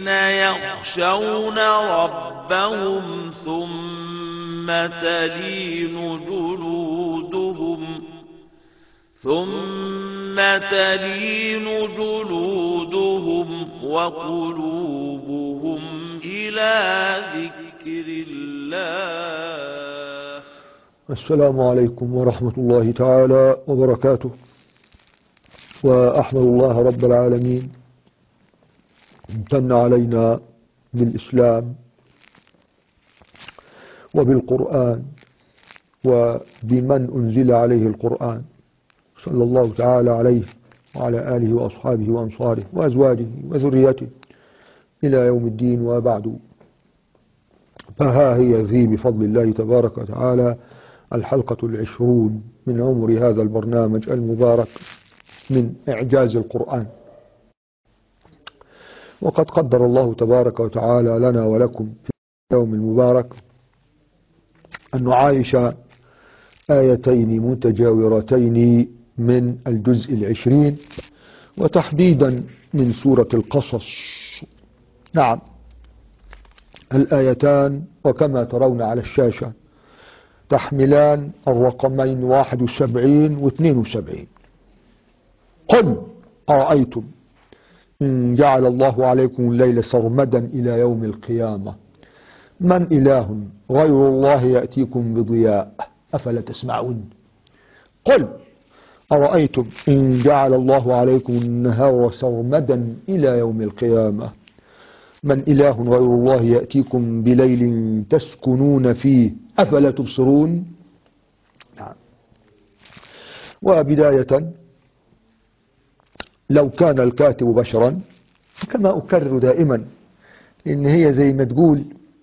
الذين يخشون ربهم ثم تلين جلودهم ثم تلين جلودهم وقلوبهم إلى ذكر الله السلام عليكم ورحمة الله تعالى وبركاته وأحمد الله رب العالمين امتن علينا بالإسلام وبالقرآن وبمن أنزل عليه القرآن صلى الله تعالى عليه وعلى آله وأصحابه وأنصاره وأزواجه وذريته إلى يوم الدين وبعد فها هي ذي بفضل الله تبارك وتعالى الحلقة العشرون من عمر هذا البرنامج المبارك من إعجاز القرآن وقد قدر الله تبارك وتعالى لنا ولكم في اليوم المبارك أن نعايش آيتين متجاورتين من الجزء العشرين وتحديدا من سورة القصص نعم الآيتان وكما ترون على الشاشة تحملان الرقمين 71 و 72 قل أرأيتم إن جعل الله عليكم الليل سرمدا إلى يوم القيامة من إله غير الله يأتيكم بضياء أفلا تسمعون قل أرأيتم إن جعل الله عليكم النهار سرمدا إلى يوم القيامة من إله غير الله يأتيكم بليل تسكنون فيه أفلا تبصرون نعم وبداية لو كان الكاتب بشرا كما أكرر دائما إن هي زي ما تقول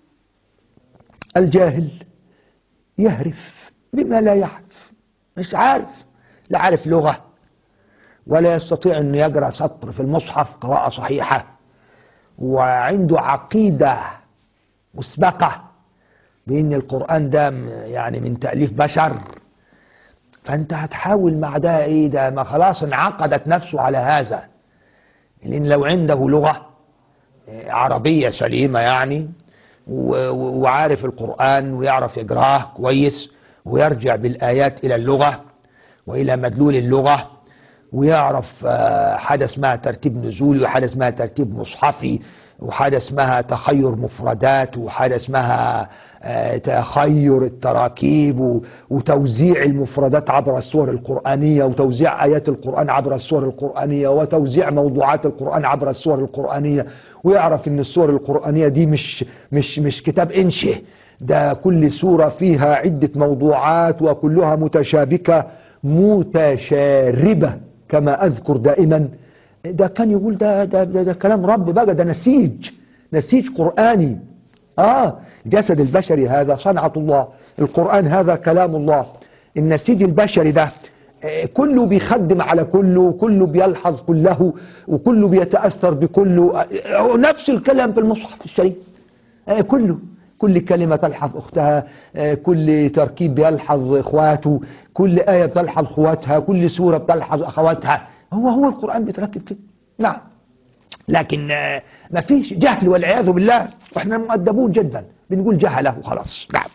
الجاهل يهرف بما لا يعرف مش عارف لا عارف لغة ولا يستطيع أن يقرأ سطر في المصحف قراءة صحيحة وعنده عقيدة مسبقة بأن القرآن ده يعني من تأليف بشر فأنت هتحاول مع ده إيه ده ما خلاص انعقدت نفسه على هذا لأن لو عنده لغة عربية سليمة يعني وعارف القرآن ويعرف يقراه كويس ويرجع بالآيات إلى اللغة وإلى مدلول اللغة ويعرف حاجة اسمها ترتيب نزولي وحاجة اسمها ترتيب مصحفي وحاجة اسمها تخير مفردات وحاجة اسمها تخير التراكيب وتوزيع المفردات عبر السور القرآنية وتوزيع آيات القرآن عبر السور القرآنية وتوزيع موضوعات القرآن عبر السور القرآنية ويعرف ان السور القرآنية دي مش مش مش كتاب انشه ده كل سورة فيها عدة موضوعات وكلها متشابكة متشاربة كما أذكر دائما ده كان يقول ده, ده, ده, ده كلام رب بقى ده نسيج نسيج قرآني آه الجسد البشري هذا صنعة الله القرآن هذا كلام الله النسيج البشري ده كله بيخدم على كله كله بيلحظ كله وكله بيتأثر بكله نفس الكلام في المصحف الشريف كله كل كلمة تلحظ أختها كل تركيب بيلحظ إخواته كل آية بتلحظ أخواتها كل سورة بتلحظ أخواتها هو هو القرآن بيتركب كده نعم لكن ما فيش جهل والعياذ بالله واحنا مؤدبون جدا بنقول جهله وخلاص نعم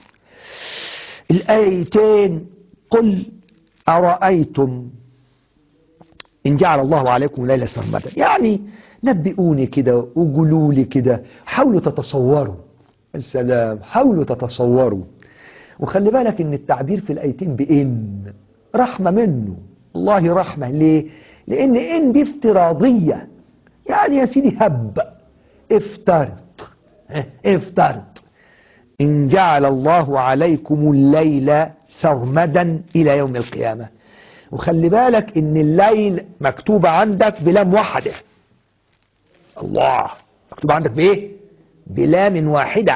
الآيتين قل أرأيتم إن جعل الله عليكم ليلة سرمدا يعني نبئوني كده وقولوا لي كده حاولوا تتصوروا السلام حاولوا تتصوروا وخلي بالك ان التعبير في الايتين بان رحمة منه الله رحمة ليه لان ان دي افتراضية يعني يا سيدي هب افترض افترض ان جعل الله عليكم الليل سرمدا الى يوم القيامة وخلي بالك ان الليل مكتوب عندك بلام واحدة الله مكتوب عندك بايه بلام واحدة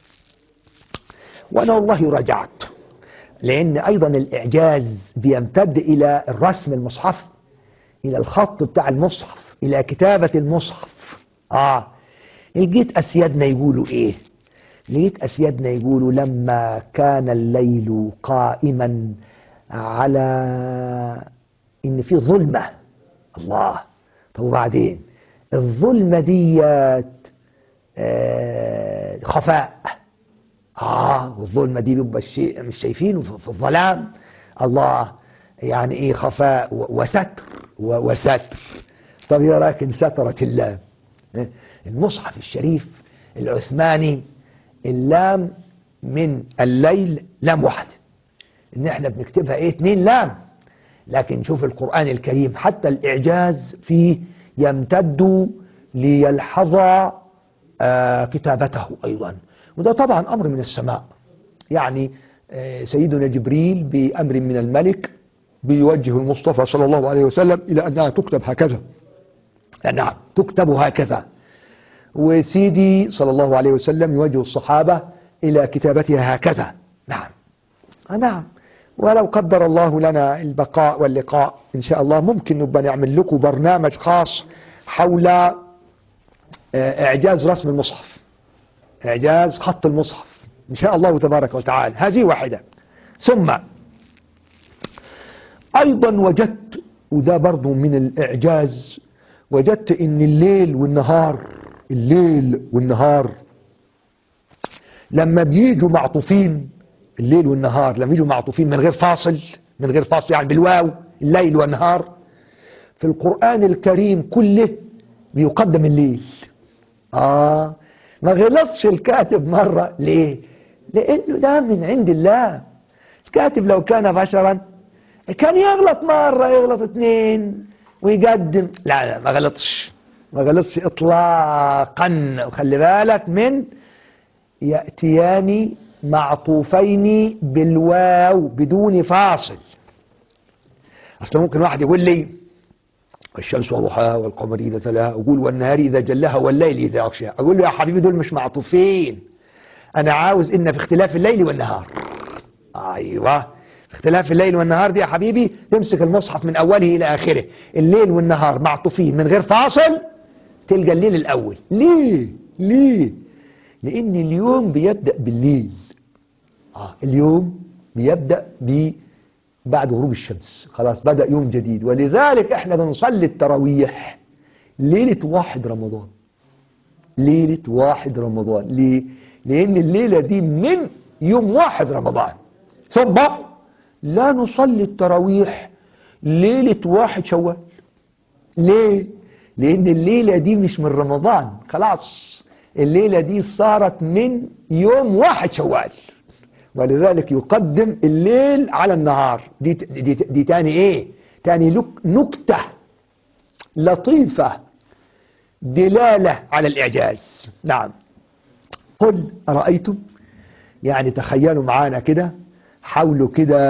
وأنا والله رجعت لأن أيضا الإعجاز بيمتد إلى الرسم المصحف إلى الخط بتاع المصحف إلى كتابة المصحف آه لقيت أسيادنا يقولوا إيه لقيت أسيادنا يقولوا لما كان الليل قائما على إن في ظلمة الله طب وبعدين الظلمة ديت آه، خفاء اه والظلمة دي بيبقى الشيء مش شايفينه في في الظلام الله يعني ايه خفاء و- وستر و- وستر طب يا راكن سترة اللام إيه؟ المصحف الشريف العثماني اللام من الليل لام واحدة ان احنا بنكتبها ايه اتنين لام لكن شوف القرآن الكريم حتى الإعجاز فيه يمتد ليلحظ آه، كتابته أيضا وده طبعا أمر من السماء يعني آه، سيدنا جبريل بأمر من الملك بيوجه المصطفى صلى الله عليه وسلم إلى أنها تكتب هكذا نعم تكتب هكذا وسيدي صلى الله عليه وسلم يوجه الصحابة إلى كتابتها هكذا نعم آه نعم ولو قدر الله لنا البقاء واللقاء إن شاء الله ممكن نبقى نعمل لكم برنامج خاص حول آه، إعجاز رسم المصحف إعجاز خط المصحف إن شاء الله تبارك وتعالى هذه واحدة ثم أيضا وجدت وده برضو من الإعجاز وجدت إن الليل والنهار الليل والنهار لما بيجوا معطوفين الليل والنهار لما يجوا معطوفين من غير فاصل من غير فاصل يعني بالواو الليل والنهار في القرآن الكريم كله بيقدم الليل آه ما غلطش الكاتب مرة ليه لأنه ده من عند الله الكاتب لو كان بشرا كان يغلط مرة يغلط اتنين ويقدم لا لا ما غلطش ما غلطش اطلاقا وخلي بالك من يأتيان معطوفين بالواو بدون فاصل اصل ممكن واحد يقول لي الشمس وضحاها والقمر اذا تلاها اقول والنهار اذا جلاها والليل اذا يغشاها اقول له يا حبيبي دول مش معطوفين انا عاوز ان في اختلاف الليل والنهار ايوه في اختلاف الليل والنهار دي يا حبيبي تمسك المصحف من اوله الى اخره الليل والنهار معطوفين من غير فاصل تلقى الليل الاول ليه ليه لان اليوم بيبدا بالليل آه اليوم بيبدا ب بعد غروب الشمس خلاص بدا يوم جديد ولذلك احنا بنصلي التراويح ليله واحد رمضان ليله واحد رمضان ليه لان الليله دي من يوم واحد رمضان ثم لا نصلي التراويح ليله واحد شوال ليه لان الليله دي مش من رمضان خلاص الليله دي صارت من يوم واحد شوال ولذلك يقدم الليل على النهار دي, دي, دي تاني ايه تاني لك- نكتة لطيفة دلالة على الإعجاز نعم قل أرأيتم يعني تخيلوا معانا كده حاولوا كده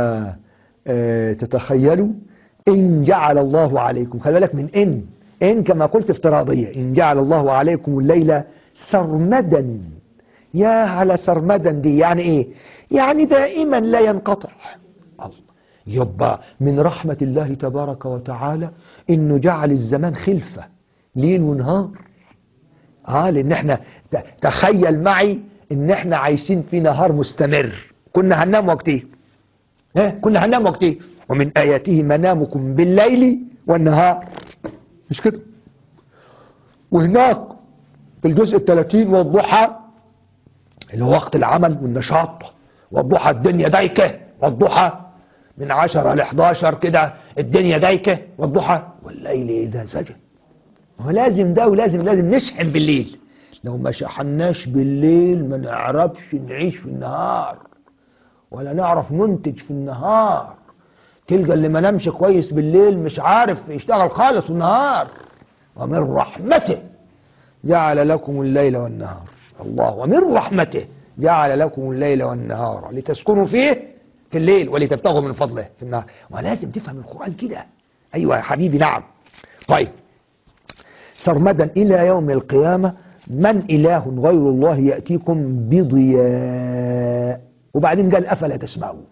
آه، تتخيلوا إن جعل الله عليكم خلي بالك من إن إن كما قلت افتراضية إن جعل الله عليكم الليل سرمدا يا على سرمدا دي يعني إيه يعني دائما لا ينقطع الله يبقى من رحمة الله تبارك وتعالى إنه جعل الزمان خلفة ليل ونهار اه لان احنا ت- تخيل معي ان احنا عايشين في نهار مستمر كنا هننام وقتين ها كنا هننام وقتين ومن اياته منامكم بالليل والنهار مش كده وهناك في الجزء الثلاثين والضحى اللي هو وقت العمل والنشاط والضحى الدنيا دايكة والضحى من عشرة ل 11 كده الدنيا دايكة والضحى والليل إذا سجى هو لازم ده ولازم لازم نشحن بالليل لو ما شحناش بالليل ما نعرفش نعيش في النهار ولا نعرف ننتج في النهار تلقى اللي ما نامش كويس بالليل مش عارف يشتغل خالص النهار ومن رحمته جعل لكم الليل والنهار الله ومن رحمته جعل لكم الليل والنهار لتسكنوا فيه في الليل ولتبتغوا من فضله في النهار ولازم تفهم القرآن كده أيوة يا حبيبي نعم طيب سرمدا إلى يوم القيامة من إله غير الله يأتيكم بضياء وبعدين قال أفلا تسمعون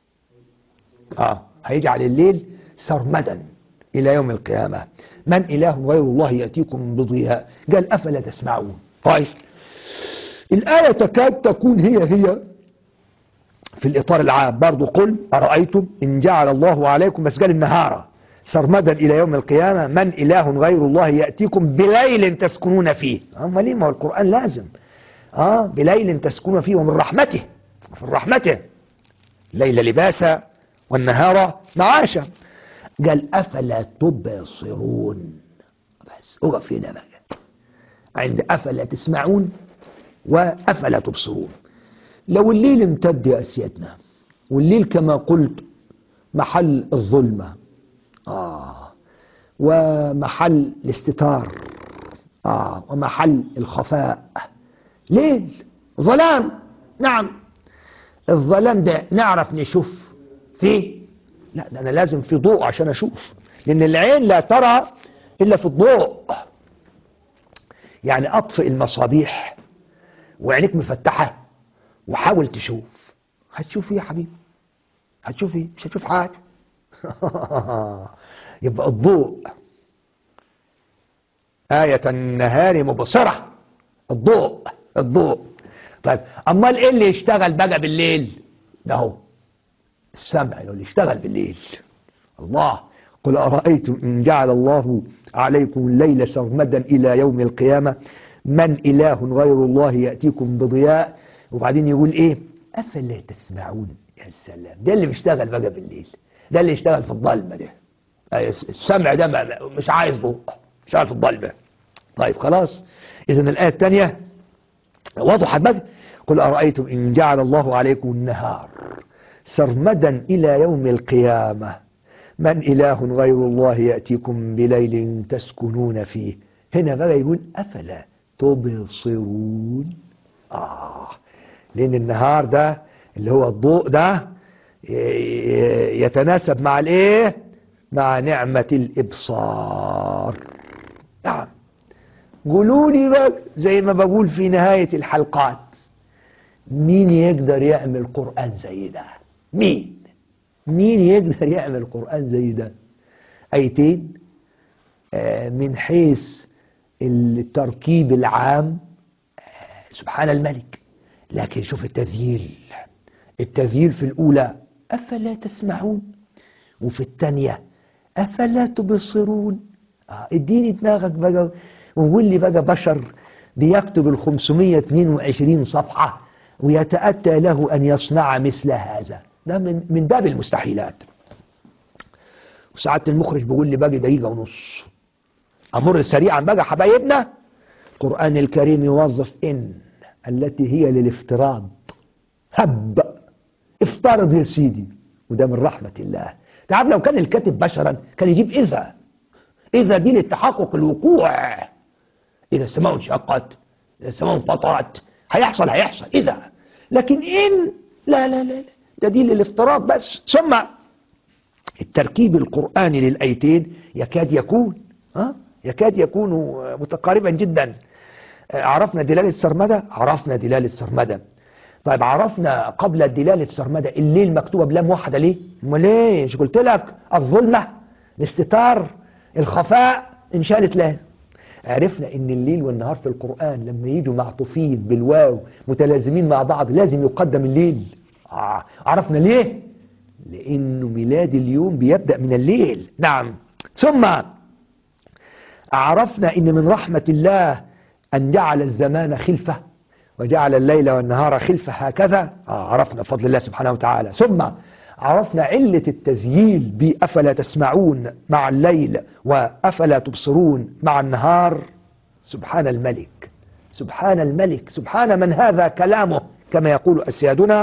آه هيجعل الليل سرمدا إلى يوم القيامة من إله غير الله يأتيكم بضياء قال أفلا تسمعون طيب الآية تكاد تكون هي هي في الإطار العام برضو قل أرأيتم إن جعل الله عليكم بس قال النهار سرمدا إلى يوم القيامة من إله غير الله يأتيكم بليل تسكنون فيه أما ليه ما هو القرآن لازم آه بليل تسكنون فيه ومن رحمته في رحمته ليل لباسا والنهار معاشا قال أفلا تبصرون بس اقف هنا بقى عند أفلا تسمعون وأفلا تبصرون لو الليل امتد يا أسيادنا والليل كما قلت محل الظلمة آه ومحل الاستتار آه ومحل الخفاء ليل ظلام نعم الظلام ده نعرف نشوف فيه لا ده أنا لازم في ضوء عشان أشوف لأن العين لا ترى إلا في الضوء يعني أطفئ المصابيح وعينيك مفتحة وحاول تشوف هتشوف ايه يا حبيبي هتشوف ايه مش هتشوف حاجة يبقى الضوء آية النهار مبصرة الضوء الضوء طيب أمال إيه اللي يشتغل بقى بالليل ده هو السمع اللي يشتغل بالليل الله قل أرأيتم إن جعل الله عليكم الليل سرمدا إلى يوم القيامة من إله غير الله يأتيكم بضياء وبعدين يقول إيه أفلا تسمعون يا سلام ده اللي بيشتغل بقى بالليل ده اللي يشتغل في الظلمة ده السمع ده مش عايز ضوء يشتغل في الظلمة طيب خلاص إذا الآية الثانية وضحت بقى قل أرأيتم إن جعل الله عليكم النهار سرمدا إلى يوم القيامة من إله غير الله يأتيكم بليل تسكنون فيه هنا بقى يقول أفلا تبصرون آه لأن النهار ده اللي هو الضوء ده يتناسب مع الايه مع نعمة الإبصار نعم قولوا لي بقى زي ما بقول في نهاية الحلقات مين يقدر يعمل قرآن زي ده مين مين يقدر يعمل قرآن زي ده ايتين آه من حيث التركيب العام آه سبحان الملك لكن شوف التذييل التذييل في الأولى أفلا تسمعون وفي الثانية أفلا تبصرون آه اديني دماغك بقى وقول لي بقى بشر بيكتب ال 522 صفحة ويتأتى له أن يصنع مثل هذا ده من من باب المستحيلات وساعات المخرج بيقول لي باقي دقيقة ونص أمر سريعا بقى حبايبنا القرآن الكريم يوظف إن التي هي للافتراض هب افترض يا سيدي وده من رحمة الله تعرف لو كان الكاتب بشرا كان يجيب إذا إذا دي للتحقق الوقوع إذا السماء انشقت إذا السماء انفطرت هيحصل هيحصل إذا لكن إن لا لا لا, لا. ده دي للافتراض بس ثم التركيب القرآني للآيتين يكاد يكون ها يكاد يكون متقاربا جدا عرفنا دلالة سرمدة عرفنا دلالة سرمدة طيب عرفنا قبل دلالة سرمدة الليل مكتوبة بلام واحدة ليه ما ليه مش قلت لك الظلمة الاستتار الخفاء انشالت لام عرفنا ان الليل والنهار في القرآن لما يجوا معطوفين بالواو متلازمين مع بعض لازم يقدم الليل آه. عرفنا ليه لانه ميلاد اليوم بيبدأ من الليل نعم ثم عرفنا ان من رحمة الله ان جعل الزمان خلفة وجعل الليل والنهار خلفة هكذا آه عرفنا فضل الله سبحانه وتعالى ثم عرفنا علة التزييل بأفلا تسمعون مع الليل وأفلا تبصرون مع النهار سبحان الملك سبحان الملك سبحان من هذا كلامه كما يقول أسيادنا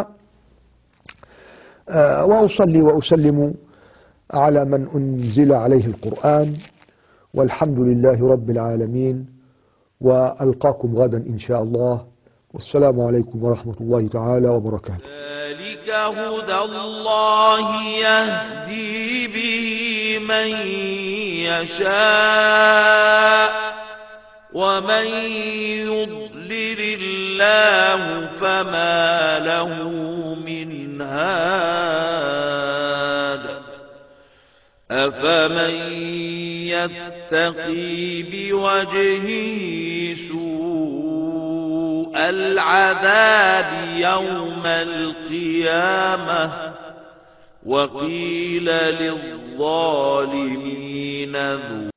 آه وأصلي وأسلم على من أنزل عليه القرآن والحمد لله رب العالمين وألقاكم غدا إن شاء الله والسلام عليكم ورحمة الله تعالى وبركاته ذلك هدى الله يهدي به من يشاء ومن يضلل الله فما له من هاد أفمن يتقي بوجهه سوء العذاب يوم القيامة وقيل للظالمين ذو